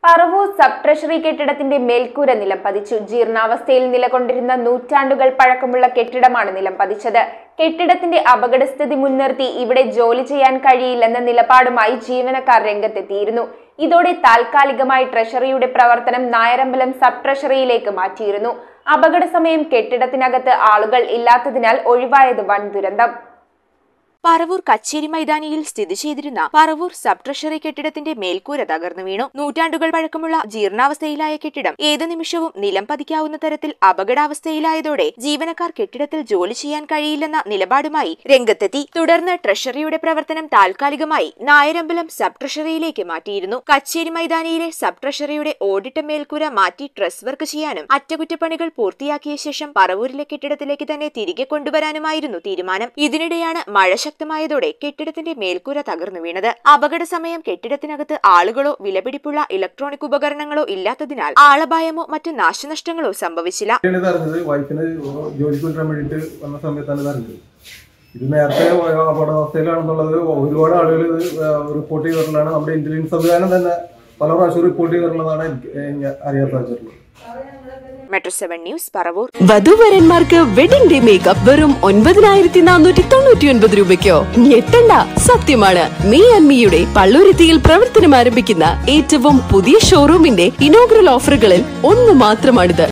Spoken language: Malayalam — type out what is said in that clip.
പറവൂർ സബ് ട്രഷറി കെട്ടിടത്തിന്റെ മേൽക്കൂര നിലം പതിച്ചു ജീർണാവസ്ഥയിൽ നിലകൊണ്ടിരുന്ന നൂറ്റാണ്ടുകൾ പഴക്കമുള്ള കെട്ടിടമാണ് നിലം പതിച്ചത് കെട്ടിടത്തിന്റെ അപകടസ്ഥിതി മുൻനിർത്തി ഇവിടെ ജോലി ചെയ്യാൻ കഴിയില്ലെന്ന നിലപാടുമായി ജീവനക്കാർ രംഗത്തെത്തിയിരുന്നു ഇതോടെ താൽക്കാലികമായി ട്രഷറിയുടെ പ്രവർത്തനം നായരമ്പലം സബ് ട്രഷറിയിലേക്ക് മാറ്റിയിരുന്നു അപകട സമയം കെട്ടിടത്തിനകത്ത് ആളുകൾ ഇല്ലാത്തതിനാൽ ഒഴിവായത് വൻ ദുരന്തം പറവൂർ കച്ചേരി മൈതാനിയിൽ സ്ഥിതി ചെയ്തിരുന്ന പറവൂർ സബ് ട്രഷറി കെട്ടിടത്തിന്റെ മേൽക്കൂര തകർന്നു വീണു നൂറ്റാണ്ടുകൾ പഴക്കമുള്ള ജീർണാവസ്ഥയിലായ കെട്ടിടം ഏതു നിമിഷവും നിലം പതിക്കാവുന്ന തരത്തിൽ അപകടാവസ്ഥയിലായതോടെ ജീവനക്കാർ കെട്ടിടത്തിൽ ജോലി ചെയ്യാൻ കഴിയില്ലെന്ന നിലപാടുമായി രംഗത്തെത്തി തുടർന്ന് ട്രഷറിയുടെ പ്രവർത്തനം താൽക്കാലികമായി നായരമ്പലം സബ് ട്രഷറിയിലേക്ക് മാറ്റിയിരുന്നു കച്ചേരി മൈതാനിയിലെ സബ് ട്രഷറിയുടെ ഓടിട്ട മേൽക്കൂര മാറ്റി ഡ്രസ് വർക്ക് ചെയ്യാനും അറ്റകുറ്റപ്പണികൾ പൂർത്തിയാക്കിയ ശേഷം പറവൂരിലെ കെട്ടിടത്തിലേക്ക് തന്നെ തിരികെ കൊണ്ടുവരാനുമായിരുന്നു തീരുമാനം ഇതിനിടെയാണ് മഴ ശക്തമായതോടെ കെട്ടിടത്തിന്റെ മേൽക്കൂര തകർന്നു വീണത് അപകട സമയം കെട്ടിടത്തിനകത്ത് ആളുകളോ വിലപിടിപ്പുള്ള ഇലക്ട്രോണിക് ഉപകരണങ്ങളോ ഇല്ലാത്തതിനാൽ ആളപായമോ മറ്റു നാശനഷ്ടങ്ങളോ സംഭവിച്ചില്ല ഇത് അറിഞ്ഞത് വൈഫിന് ജോലിക്ക് കൊണ്ടുവരാൻ വേണ്ടിയിട്ട് വന്ന സമയത്താണ് ഇത് അറിഞ്ഞത് ഇത് നേരത്തെ അപകടാവസ്ഥയിലാണെന്നുള്ളത് ഒരുപാട് ആളുകൾ ഇത് റിപ്പോർട്ട് ചെയ്തിട്ടുള്ളതാണ് നമ്മുടെ ഇന്റലിജൻസ് സംവിധാനം തന്നെ പല പ്രാവശ്യം റിപ്പോർട്ട് ചെയ്തിട്ടുള്ളതാണ് എനിക്ക് ഞാൻ അറിയാൻ സാധിച്ചിട്ടുള്ളത് മെട്രോ സെവൻ ന്യൂസ് പറവൂർ വധുവരന്മാർക്ക് വെഡിംഗ് ഡേ മേക്കപ്പ് വെറും ഒൻപതിനായിരത്തി നാനൂറ്റി തൊണ്ണൂറ്റി ഒൻപത് രൂപയ്ക്കോ ഞെട്ടണ്ട സത്യമാണ് മീ ആൻഡ് മീയുടെ പള്ളുരുത്തിയിൽ പ്രവർത്തനം ആരംഭിക്കുന്ന ഏറ്റവും പുതിയ ഷോറൂമിന്റെ ഇനോഗ്രൽ ഓഫറുകളിൽ ഒന്ന് മാത്രമാണിത്